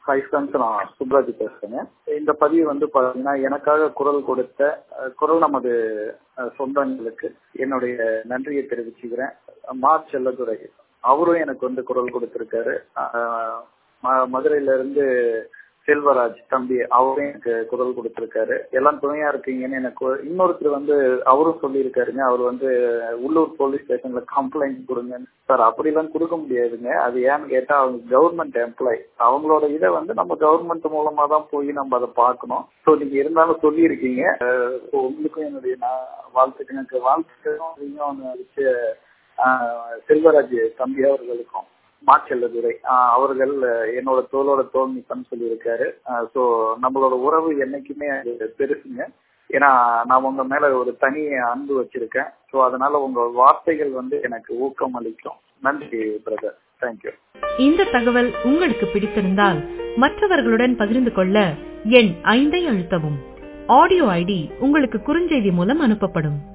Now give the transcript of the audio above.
five friends நான் சுப்ராஜ் பேசுறேங்க இந்த பதிவு வந்து பாத்தீங்கன்னா எனக்காக குரல் கொடுத்த அஹ், குரல் நமது அஹ், சொந்தங்களுக்கு என்னுடைய நன்றியை தெரிவிச்சுக்கிறேன் மா செல்லதுரை அவரும் எனக்கு வந்து குரல் கொடுத்திருக்காரு அஹ், ம- மதுரையில இருந்து செல்வராஜ் தம்பி அவரும் எனக்கு குரல் கொடுத்திருக்காரு எல்லாம் துணையா இருக்கீங்கன்னு எனக்கு ஒரு- இன்னொருத்தர் வந்து அவரும் சொல்லியிருக்காருங்க அவர் வந்து உள்ளூர் போலீஸ் ஸ்டேஷன்ல கம்ப்ளைண்ட் கொடுங்க சார் அப்படிலாம் கொடுக்க முடியாதுங்க அது ஏன்னு கேட்டா அவங்க கவர்மெண்ட் எம்ப்ளாய் அவங்களோட இதை வந்து நம்ம கவர்மெண்ட் மூலமா தான் போய் நம்ம அதை பார்க்கணும் ஸோ நீங்க இருந்தாலும் சொல்லியிருக்கீங்க அஹ், so உங்களுக்கும் என்னுடைய நான் வாழ்த்துக்கு எனக்கு வாழ்த்துக்களும் இன்னொன்று வச்சு ஆஹ், செல்வராஜ் தம்பி அவர்களுக்கும் மாச்செல்லதுரை ஆஹ் அவர்கள் அஹ், என்னோட தோளோட தோல் நிப்பன்னு சொல்லியிருக்காரு ஸோ நம்மளோட உறவு என்னைக்குமே அது பெருசுங்க ஏன்னா நான் உங்க மேல ஒரு தனி அன்பு வச்சிருக்கேன் ஸோ அதனால உங்க வார்த்தைகள் வந்து எனக்கு ஊக்கம் அளிக்கும் நன்றி பிரதர் தேங்க்யூ இந்த தகவல் உங்களுக்கு பிடித்திருந்தால் மற்றவர்களுடன் பகிர்ந்து கொள்ள எண் ஐந்தை அழுத்தவும் ஆடியோ ஐடி உங்களுக்கு குறுஞ்செய்தி மூலம் அனுப்பப்படும்